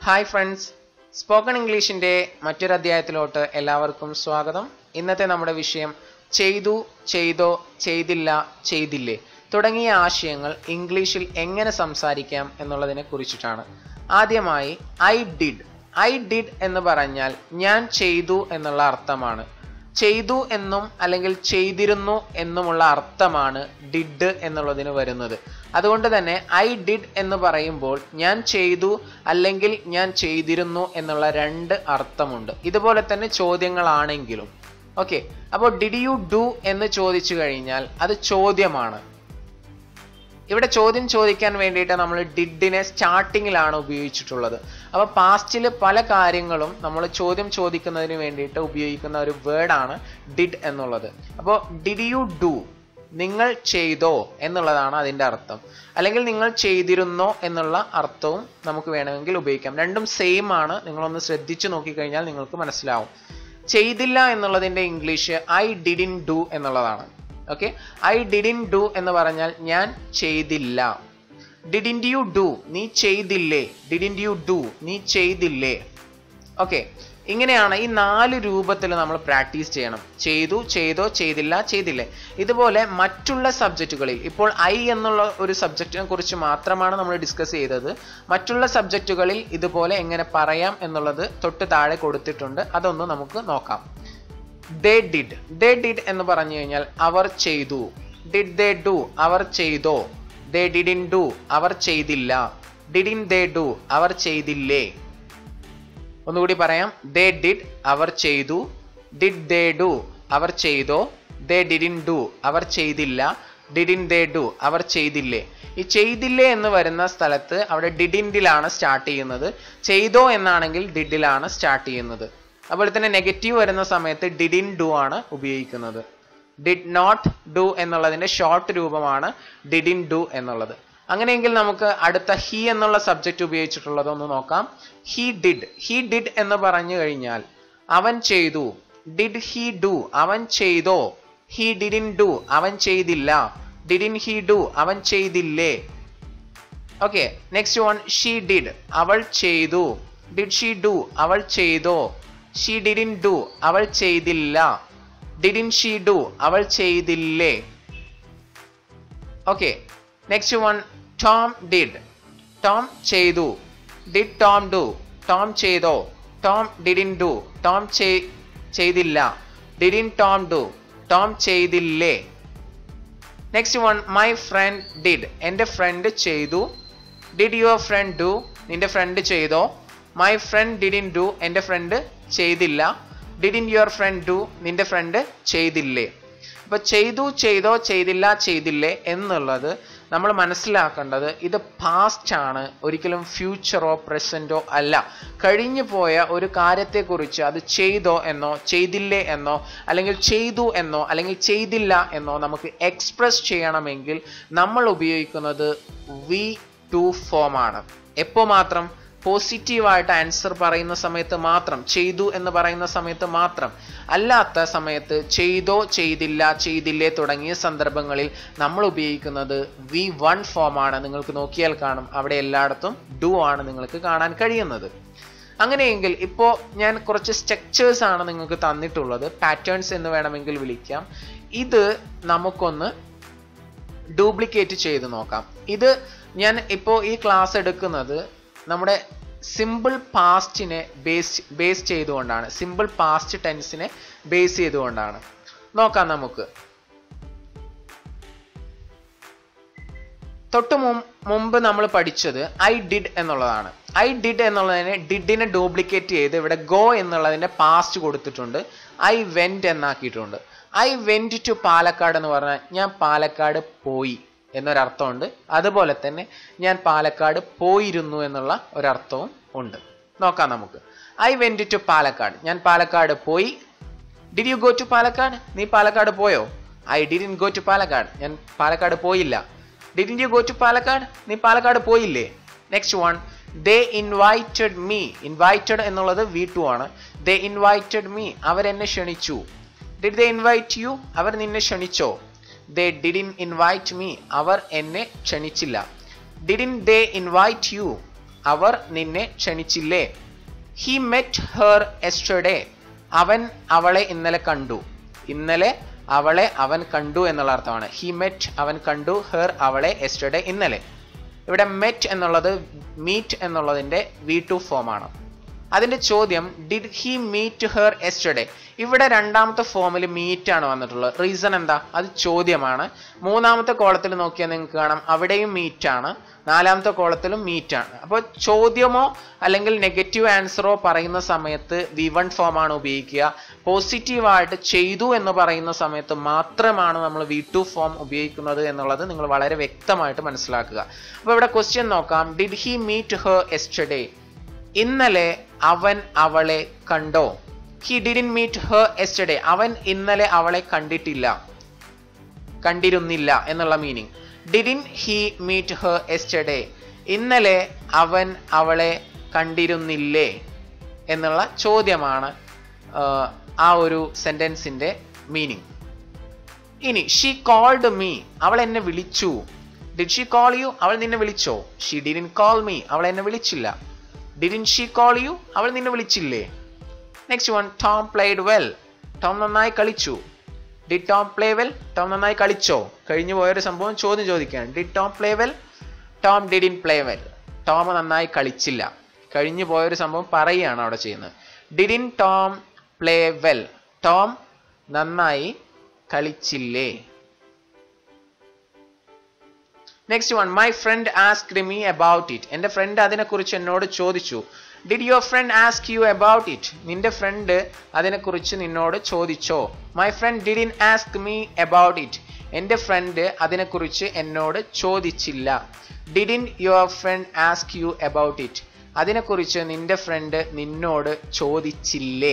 hi friends spoken ഇംഗ്ലീഷിൻ്റെ മറ്റൊരു അധ്യായത്തിലോട്ട് എല്ലാവർക്കും സ്വാഗതം ഇന്നത്തെ നമ്മുടെ വിഷയം ചെയ്തു ചെയ്തോ ചെയ്തില്ല ചെയ്തില്ലേ തുടങ്ങിയ ആശയങ്ങൾ ഇംഗ്ലീഷിൽ എങ്ങനെ സംസാരിക്കാം എന്നുള്ളതിനെ കുറിച്ചിട്ടാണ് ആദ്യമായി ഐ ഡിഡ് ഐ ഡിഡ് എന്ന് പറഞ്ഞാൽ ഞാൻ ചെയ്തു എന്നുള്ള അർത്ഥമാണ് ചെയ്തു എന്നും അല്ലെങ്കിൽ ചെയ്തിരുന്നു എന്നുമുള്ള അർത്ഥമാണ് ഡിഡ് എന്നുള്ളതിന് വരുന്നത് അതുകൊണ്ട് തന്നെ ഐ ഡിഡ് എന്ന് പറയുമ്പോൾ ഞാൻ ചെയ്തു അല്ലെങ്കിൽ ഞാൻ ചെയ്തിരുന്നു എന്നുള്ള രണ്ട് അർത്ഥമുണ്ട് ഇതുപോലെ തന്നെ ചോദ്യങ്ങളാണെങ്കിലും ഓക്കെ അപ്പോൾ ഡിഡ് യു ഡു എന്ന് ചോദിച്ചു കഴിഞ്ഞാൽ അത് ചോദ്യമാണ് ഇവിടെ ചോദ്യം ചോദിക്കാൻ വേണ്ടിയിട്ട് നമ്മൾ ഡിഡിനെ സ്റ്റാർട്ടിങ്ങിലാണ് ഉപയോഗിച്ചിട്ടുള്ളത് അപ്പോൾ പാസ്റ്റിൽ പല കാര്യങ്ങളും നമ്മൾ ചോദ്യം ചോദിക്കുന്നതിന് വേണ്ടിയിട്ട് ഉപയോഗിക്കുന്ന ഒരു വേർഡാണ് ഡിഡ് എന്നുള്ളത് അപ്പോൾ ഡിഡ് യു ഡു നിങ്ങൾ ചെയ്തോ എന്നുള്ളതാണ് അതിൻ്റെ അർത്ഥം അല്ലെങ്കിൽ നിങ്ങൾ ചെയ്തിരുന്നോ എന്നുള്ള അർത്ഥവും നമുക്ക് വേണമെങ്കിൽ ഉപയോഗിക്കാം രണ്ടും സെയിം ആണ് നിങ്ങളൊന്ന് ശ്രദ്ധിച്ചു നോക്കിക്കഴിഞ്ഞാൽ നിങ്ങൾക്ക് മനസ്സിലാവും ചെയ്തില്ല എന്നുള്ളതിൻ്റെ ഇംഗ്ലീഷ് ഐ ഡിഡിൻ ഡു എന്നുള്ളതാണ് ഓക്കെ ഐ ഡിഡിൻ ഡു എന്ന് പറഞ്ഞാൽ ഞാൻ ചെയ്തില്ല ഡിഡിൻ യു ഡു നീ ചെയ്തില്ലേ ഡിഡിൻ യു ഡു നീ ചെയ്തില്ലേ ഓക്കെ ഇങ്ങനെയാണ് ഈ നാല് രൂപത്തിൽ നമ്മൾ പ്രാക്ടീസ് ചെയ്യണം ചെയ്തു ചെയ്തോ ചെയ്തില്ല ചെയ്തില്ലേ ഇതുപോലെ മറ്റുള്ള സബ്ജക്റ്റുകളിൽ ഇപ്പോൾ ഐ എന്നുള്ള ഒരു സബ്ജക്റ്റിനെ കുറിച്ച് മാത്രമാണ് നമ്മൾ ഡിസ്കസ് ചെയ്തത് മറ്റുള്ള സബ്ജക്റ്റുകളിൽ ഇതുപോലെ എങ്ങനെ പറയാം എന്നുള്ളത് തൊട്ട് താഴെ കൊടുത്തിട്ടുണ്ട് അതൊന്ന് നമുക്ക് നോക്കാം ദേ ഡിഡ് ദേ ഡിഡ് എന്ന് പറഞ്ഞു കഴിഞ്ഞാൽ അവർ ചെയ്തു ഡിഡ് ദേ ഡു അവർ ചെയ്തോ ദേ ഡിഡിൻ ഡു അവർ ചെയ്തില്ല ഡിഡിൻ ദേ ഡു അവർ ചെയ്തില്ലേ ഒന്നുകൂടി പറയാം ദേ ഡിഡ് അവർ ചെയ്തു ഡിഡ് ദേ ഡു അവർ ചെയ്തോ ദേ ഡിഡിൻ ഡു അവർ ചെയ്തില്ല ഡിഡിൻ ദേ ഡു അവർ ചെയ്തില്ലേ ഈ ചെയ്തില്ലേ എന്ന് വരുന്ന സ്ഥലത്ത് അവിടെ ഡിഡിൻഡിലാണ് സ്റ്റാർട്ട് ചെയ്യുന്നത് ചെയ്തോ എന്നാണെങ്കിൽ ഡിഡിലാണ് സ്റ്റാർട്ട് ചെയ്യുന്നത് അതുപോലെ തന്നെ നെഗറ്റീവ് വരുന്ന സമയത്ത് ഡിഡിൻ ഡു ആണ് ഉപയോഗിക്കുന്നത് ഡിഡ് നോട്ട് ഡു എന്നുള്ളതിന്റെ ഷോർട്ട് രൂപമാണ് ഡിഡിൻ ഡു എന്നുള്ളത് അങ്ങനെയെങ്കിൽ നമുക്ക് അടുത്ത ഹി എന്നുള്ള സബ്ജക്റ്റ് ഉപയോഗിച്ചിട്ടുള്ളത് ഒന്ന് നോക്കാം ഹി ഡിഡ് ഹി ഡിഡ് എന്ന് പറഞ്ഞു കഴിഞ്ഞാൽ അവൻ ചെയ്തു ഡിഡ് ഹി ഡു അവൻ ചെയ്തോ ഹി ഡിഡിൻ ഡു അവൻ ചെയ്തില്ല ഡിഡിൻ ഹി ഡു അവൻ ചെയ്തില്ലേ okay next one she did അവൾ ചെയ്തു ഡിഡ് ഷീ ഡു അവൾ ചെയ്തോ ഷീ ഡിഡിൻ ഡു അവൾ ചെയ്തില്ല ഡിഡിൻ ഷീ ഡു അവൾ ചെയ്തില്ലേ okay next one Tom did Tom ചെയ്തു ഡിഡ് ടോം ഡു ടോം ചെയ്തോ ടോം ഡിഡിൻ ഡു ടോം ചെയ്തില്ല ഡിഡിൻ ടോം ഡു ടോം ചെയ്തില്ലേ next one my friend did എൻ്റെ ഫ്രണ്ട് ചെയ്തു ഡിഡ് യുവർ ഫ്രണ്ട് ഡു നിന്റെ friend ചെയ്തോ മൈ ഫ്രണ്ട് ഡിഡിൻ ഡു എൻ്റെ friend ചെയ്തില്ല ഡിഡിൻ യുവർ ഫ്രണ്ട് ഡു നിന്റെ ഫ്രണ്ട് ചെയ്തില്ലേ അപ്പൊ ചെയ്തു ചെയ്തോ ചെയ്തില്ല ചെയ്തില്ലേ എന്നുള്ളത് നമ്മൾ മനസ്സിലാക്കേണ്ടത് ഇത് പാസ്റ്റ് ആണ് ഒരിക്കലും ഫ്യൂച്ചറോ പ്രസന്റോ അല്ല കഴിഞ്ഞു പോയ ഒരു കാര്യത്തെക്കുറിച്ച് അത് ചെയ്തോ എന്നോ ചെയ്തില്ലേ എന്നോ അല്ലെങ്കിൽ ചെയ്തു എന്നോ അല്ലെങ്കിൽ ചെയ്തില്ല എന്നോ നമുക്ക് എക്സ്പ്രസ് ചെയ്യണമെങ്കിൽ നമ്മൾ ഉപയോഗിക്കുന്നത് വി ടു ഫോം ആണ് എപ്പോൾ മാത്രം പോസിറ്റീവായിട്ട് ആൻസർ പറയുന്ന സമയത്ത് മാത്രം ചെയ്തു എന്ന് പറയുന്ന സമയത്ത് മാത്രം അല്ലാത്ത സമയത്ത് ചെയ്തോ ചെയ്തില്ല ചെയ്തില്ലേ തുടങ്ങിയ സന്ദർഭങ്ങളിൽ നമ്മൾ ഉപയോഗിക്കുന്നത് വി വൺ ഫോം ആണ് നിങ്ങൾക്ക് നോക്കിയാൽ കാണും അവിടെ എല്ലായിടത്തും ഡു ആണ് നിങ്ങൾക്ക് കാണാൻ കഴിയുന്നത് അങ്ങനെയെങ്കിൽ ഇപ്പോൾ ഞാൻ കുറച്ച് സ്ട്രക്ചേഴ്സ് ആണ് നിങ്ങൾക്ക് തന്നിട്ടുള്ളത് പാറ്റേൺസ് എന്ന് വേണമെങ്കിൽ വിളിക്കാം ഇത് നമുക്കൊന്ന് ഡ്യൂപ്ലിക്കേറ്റ് ചെയ്ത് നോക്കാം ഇത് ഞാൻ ഇപ്പോൾ ഈ ക്ലാസ് എടുക്കുന്നത് നമ്മുടെ സിമ്പിൾ പാസ്റ്റിനെ ബേസ് ബേസ് ചെയ്തുകൊണ്ടാണ് സിമ്പിൾ പാസ്റ്റ് ടെൻസിനെ ബേസ് ചെയ്തുകൊണ്ടാണ് നോക്കാം നമുക്ക് തൊട്ട് മുമ്പ് നമ്മൾ പഠിച്ചത് ഐ ഡിഡ് എന്നുള്ളതാണ് ഐ ഡിഡ് എന്നുള്ളതിനെ ഡിഡിനെ ഡ്യൂപ്ലിക്കേറ്റ് ചെയ്ത് ഇവിടെ ഗോ എന്നുള്ളതിന്റെ പാസ്റ്റ് കൊടുത്തിട്ടുണ്ട് ഐ വെന്റ് എന്നാക്കിയിട്ടുണ്ട് ഐ വെന്റ് ടു പാലക്കാട് എന്ന് പറഞ്ഞാൽ ഞാൻ പാലക്കാട് പോയി എന്നൊരർത്ഥമുണ്ട് അതുപോലെ തന്നെ ഞാൻ പാലക്കാട് പോയിരുന്നു എന്നുള്ള ഒരർത്ഥവും ഉണ്ട് നോക്കാം നമുക്ക് ഐ വെന്റ് ടു പാലക്കാട് ഞാൻ പാലക്കാട് പോയി did you go to Palakkad നീ പാലക്കാട് പോയോ I didn't go to Palakkad ഞാൻ പാലക്കാട് പോയില്ല didn't you go to Palakkad നീ പാലക്കാട് പോയില്ലേ next one they invited me invited എന്നുള്ളത് വി ടു ആണ് ദേ ഇൻവൈറ്റഡ് മീ അവരെന്നെ ക്ഷണിച്ചു ഡിഡ് ദേ ഇൻവൈറ്റ് യു അവർ നിന്നെ ക്ഷണിച്ചോ ദേ ഡിഡിൻ ഇൻവൈറ്റ് മീ അവർ എന്നെ ക്ഷണിച്ചില്ല ഡിഡിൻ ദേ ഇൻവൈറ്റ് യു അവർ നിന്നെ ക്ഷണിച്ചില്ലേ ഹി മെറ്റ് ഹെർ എസ്റ്റർഡേ അവൻ അവളെ ഇന്നലെ കണ്ടു ഇന്നലെ അവളെ അവൻ കണ്ടു എന്നുള്ള അർത്ഥമാണ് ഹി മെറ്റ് അവൻ കണ്ടു ഹെർ അവളെ എസ്റ്റർഡേ ഇന്നലെ ഇവിടെ മെറ്റ് എന്നുള്ളത് മീറ്റ് എന്നുള്ളതിന്റെ വി ടു ഫോം ആണ് അതിന്റെ ചോദ്യം did he meet her yesterday ഇവിടെ രണ്ടാമത്തെ ഫോമിൽ മീറ്റ് ആണ് വന്നിട്ടുള്ളത് റീസൺ എന്താ അത് ചോദ്യമാണ് മൂന്നാമത്തെ കോളത്തിൽ നോക്കിയാൽ നിങ്ങൾക്ക് കാണാം അവിടെയും മീറ്റ് ആണ് നാലാമത്തെ കോളത്തിലും മീറ്റ് ആണ് അപ്പോൾ ചോദ്യമോ അല്ലെങ്കിൽ നെഗറ്റീവ് ആൻസറോ പറയുന്ന സമയത്ത് വി വൺ ഫോം ആണ് ഉപയോഗിക്കുക പോസിറ്റീവായിട്ട് ചെയ്തു എന്ന് പറയുന്ന സമയത്ത് മാത്രമാണ് നമ്മൾ വി ടു ഫോം ഉപയോഗിക്കുന്നത് എന്നുള്ളത് നിങ്ങൾ വളരെ വ്യക്തമായിട്ട് മനസ്സിലാക്കുക അപ്പോൾ ഇവിടെ ക്വസ്റ്റ്യൻ നോക്കാം did he meet her yesterday ഇന്നലെ അവൻ അവളെ കണ്ടോ he didn't meet her yesterday അവൻ ഇന്നലെ അവളെ കണ്ടിട്ടില്ല കണ്ടിരുന്നില്ല എന്നുള്ള meaning didn't he meet her yesterday ഇന്നലെ അവൻ അവളെ കണ്ടിരുന്നില്ലേ എന്നുള്ള ചോദ്യമാണ് ആഹ്, ആ ഒരു സെന്റൻസിന്റെ മീനിങ് ഇനി ഷീ കോൾഡ് മീ അവൾ എന്നെ വിളിച്ചു ഡിഡ് ഷീ കോൾ യു അവൾ നിന്നെ വിളിച്ചോ ഷീ ഡിഡിൻ കോൾ മീ അവൾ എന്നെ വിളിച്ചില്ല ഡിഡിൻ ഷീ കോൾ യു അവൾ നിന്നെ വിളിച്ചില്ലേ next one Tom played well Tom നന്നായി കളിച്ചു did Tom play well Tom നന്നായി കളിച്ചോ കഴിഞ്ഞു പോയൊരു സംഭവം ചോദ്യം ചോദിക്കുകയാണ് did Tom play well Tom didn't play well Tom നന്നായി കളിച്ചില്ല കഴിഞ്ഞു പോയൊരു സംഭവം പറയുകയാണ് അവിടെ ചെയ്യുന്നത് didn't Tom play well Tom നന്നായി കളിച്ചില്ലേ next one my friend asked me about it എൻ്റെ ഫ്രണ്ട് അതിനെക്കുറിച്ച് എന്നോട് ചോദിച്ചു did your friend ask you about it നിന്റെ ഫ്രണ്ട് അതിനെക്കുറിച്ച് നിന്നോട് ചോദിച്ചോ my friend didn't ask me about it എൻ്റെ ഫ്രണ്ട് അതിനെക്കുറിച്ച് എന്നോട് ചോദിച്ചില്ല didn't your friend ask you about it അതിനെക്കുറിച്ച് നിന്റെ ഫ്രണ്ട് നിന്നോട് ചോദിച്ചില്ലേ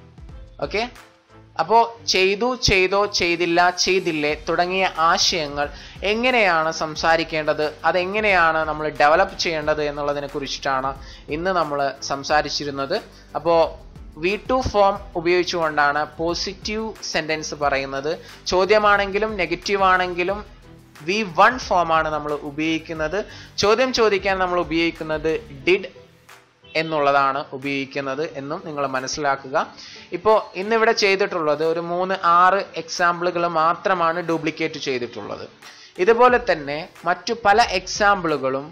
ഓക്കെ അപ്പോൾ ചെയ്തു ചെയ്തോ ചെയ്തില്ല ചെയ്തില്ലേ തുടങ്ങിയ ആശയങ്ങൾ എങ്ങനെയാണ് സംസാരിക്കേണ്ടത് അതെങ്ങനെയാണ് നമ്മൾ ഡെവലപ്പ് ചെയ്യേണ്ടത് എന്നുള്ളതിനെ കുറിച്ചിട്ടാണ് ഇന്ന് നമ്മൾ സംസാരിച്ചിരുന്നത് അപ്പോൾ വി ടു ഫോം ഉപയോഗിച്ചുകൊണ്ടാണ് പോസിറ്റീവ് സെൻറ്റൻസ് പറയുന്നത് ചോദ്യമാണെങ്കിലും നെഗറ്റീവ് ആണെങ്കിലും വി വൺ ഫോമാണ് നമ്മൾ ഉപയോഗിക്കുന്നത് ചോദ്യം ചോദിക്കാൻ നമ്മൾ ഉപയോഗിക്കുന്നത് ഡിഡ് എന്നുള്ളതാണ് ഉപയോഗിക്കുന്നത് എന്നും നിങ്ങൾ മനസ്സിലാക്കുക ഇപ്പോൾ ഇന്നിവിടെ ചെയ്തിട്ടുള്ളത് ഒരു മൂന്ന് ആറ് എക്സാമ്പിളുകൾ മാത്രമാണ് ഡ്യൂപ്ലിക്കേറ്റ് ചെയ്തിട്ടുള്ളത് ഇതുപോലെ തന്നെ മറ്റു പല എക്സാമ്പിളുകളും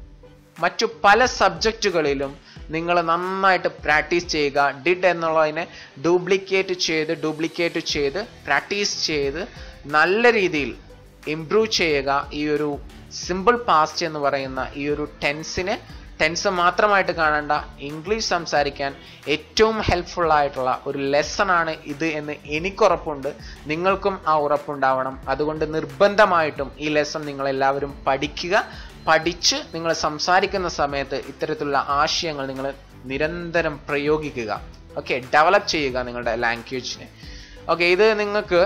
മറ്റു പല സബ്ജക്റ്റുകളിലും നിങ്ങൾ നന്നായിട്ട് പ്രാക്ടീസ് ചെയ്യുക ഡിഡ് എന്നുള്ളതിനെ ഡ്യൂപ്ലിക്കേറ്റ് ചെയ്ത് ഡ്യൂപ്ലിക്കേറ്റ് ചെയ്ത് പ്രാക്ടീസ് ചെയ്ത് നല്ല രീതിയിൽ ഇംപ്രൂവ് ചെയ്യുക ഈ ഒരു സിമ്പിൾ പാസ്റ്റ് എന്ന് പറയുന്ന ഈ ഒരു ടെൻസിനെ ടെൻസ് മാത്രമായിട്ട് കാണേണ്ട ഇംഗ്ലീഷ് സംസാരിക്കാൻ ഏറ്റവും ഹെൽപ്ഫുൾ ആയിട്ടുള്ള ഒരു ലെസൺ ആണ് ഇത് എന്ന് എനിക്കുറപ്പുണ്ട് നിങ്ങൾക്കും ആ ഉറപ്പുണ്ടാവണം അതുകൊണ്ട് നിർബന്ധമായിട്ടും ഈ ലെസൺ നിങ്ങൾ എല്ലാവരും പഠിക്കുക പഠിച്ച് നിങ്ങൾ സംസാരിക്കുന്ന സമയത്ത് ഇത്തരത്തിലുള്ള ആശയങ്ങൾ നിങ്ങൾ നിരന്തരം പ്രയോഗിക്കുക ഓക്കെ ഡെവലപ്പ് ചെയ്യുക നിങ്ങളുടെ ലാംഗ്വേജിനെ ഓക്കെ ഇത് നിങ്ങൾക്ക്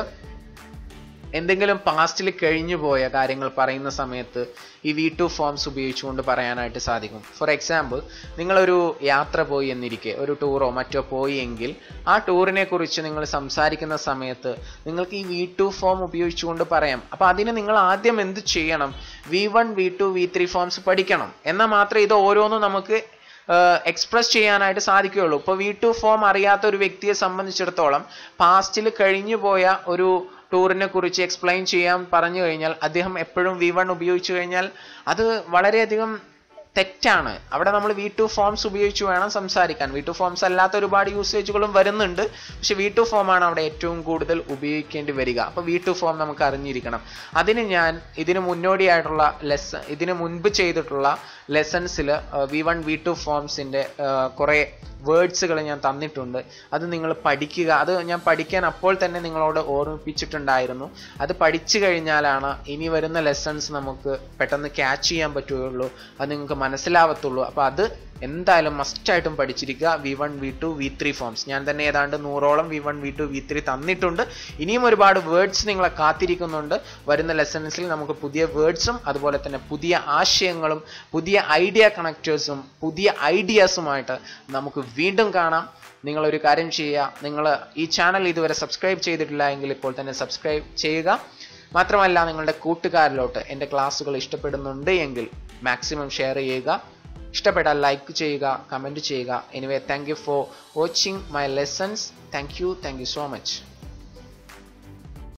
എന്തെങ്കിലും പാസ്റ്റിൽ കഴിഞ്ഞു പോയ കാര്യങ്ങൾ പറയുന്ന സമയത്ത് ഈ വി ടു ഫോംസ് ഉപയോഗിച്ചുകൊണ്ട് പറയാനായിട്ട് സാധിക്കും ഫോർ എക്സാമ്പിൾ നിങ്ങളൊരു യാത്ര പോയി എന്നിരിക്കെ ഒരു ടൂറോ മറ്റോ പോയി എങ്കിൽ ആ ടൂറിനെ കുറിച്ച് നിങ്ങൾ സംസാരിക്കുന്ന സമയത്ത് നിങ്ങൾക്ക് ഈ വി ടു ഫോം ഉപയോഗിച്ചുകൊണ്ട് പറയാം അപ്പോൾ അതിന് നിങ്ങൾ ആദ്യം എന്ത് ചെയ്യണം V one V two V three forms പഠിക്കണം എന്നാൽ മാത്രമേ ഇത് ഓരോന്നും നമുക്ക് എക്സ്പ്രസ് ചെയ്യാനായിട്ട് സാധിക്കുകയുള്ളൂ ഇപ്പോൾ വി ടു ഫോം അറിയാത്ത ഒരു വ്യക്തിയെ സംബന്ധിച്ചിടത്തോളം പാസ്റ്റിൽ കഴിഞ്ഞു പോയ ഒരു ടൂറിനെ കുറിച്ച് എക്സ്പ്ലെയിൻ ചെയ്യാൻ പറഞ്ഞു കഴിഞ്ഞാൽ അദ്ദേഹം എപ്പോഴും വി വൺ ഉപയോഗിച്ചു കഴിഞ്ഞാൽ അത് വളരെയധികം തെറ്റാണ് അവിടെ നമ്മൾ വി ടു ഫോംസ് ഉപയോഗിച്ച് വേണം സംസാരിക്കാൻ വി ടു ഫോംസ് അല്ലാത്ത ഒരുപാട് യൂസേജുകളും വരുന്നുണ്ട് പക്ഷെ വി ടു ഫോം ആണ് അവിടെ ഏറ്റവും കൂടുതൽ ഉപയോഗിക്കേണ്ടി വരിക അപ്പോൾ വി ടു ഫോം നമുക്ക് അറിഞ്ഞിരിക്കണം അതിന് ഞാൻ ഇതിന് മുന്നോടിയായിട്ടുള്ള ലെസൺ ഇതിന് മുൻപ് ചെയ്തിട്ടുള്ള ലെസൺസിൽ വി വൺ വി ടു ഫോംസിൻ്റെ കുറേ വേർഡ്സുകൾ ഞാൻ തന്നിട്ടുണ്ട് അത് നിങ്ങൾ പഠിക്കുക അത് ഞാൻ പഠിക്കാൻ അപ്പോൾ തന്നെ നിങ്ങളോട് ഓർമ്മിപ്പിച്ചിട്ടുണ്ടായിരുന്നു അത് പഠിച്ചു കഴിഞ്ഞാലാണ് ഇനി വരുന്ന ലെസൺസ് നമുക്ക് പെട്ടെന്ന് ക്യാച്ച് ചെയ്യാൻ പറ്റുകയുള്ളൂ അത് നിങ്ങൾക്ക് മനസ്സിലാവത്തുള്ളൂ അപ്പോൾ അത് എന്തായാലും മസ്റ്റായിട്ടും പഠിച്ചിരിക്കുക V one V two V three forms ഞാൻ തന്നെ ഏതാണ്ട് നൂറോളം V one V two V three തന്നിട്ടുണ്ട് ഇനിയും ഒരുപാട് വേർഡ്സ് നിങ്ങളെ കാത്തിരിക്കുന്നുണ്ട് വരുന്ന ലെസൺസിൽ നമുക്ക് പുതിയ വേർഡ്സും അതുപോലെ തന്നെ പുതിയ ആശയങ്ങളും പുതിയ ഐഡിയ കണക്റ്റേഴ്സും പുതിയ ഐഡിയാസുമായിട്ട് നമുക്ക് വീണ്ടും കാണാം നിങ്ങൾ ഒരു കാര്യം ചെയ്യുക നിങ്ങൾ ഈ ചാനൽ ഇതുവരെ സബ്സ്ക്രൈബ് ചെയ്തിട്ടില്ല എങ്കിൽ ഇപ്പോൾ തന്നെ സബ്സ്ക്രൈബ് ചെയ്യുക മാത്രമല്ല നിങ്ങളുടെ കൂട്ടുകാരിലോട്ട് എൻ്റെ ക്ലാസ്സുകൾ ഇഷ്ടപ്പെടുന്നുണ്ട് എങ്കിൽ മാക്സിമം ഷെയർ ചെയ്യുക ഇഷ്ടപ്പെട്ടാൽ ലൈക്ക് ചെയ്യുക കമൻറ്റ് ചെയ്യുക anyway thank you for watching my lessons thank you thank you so much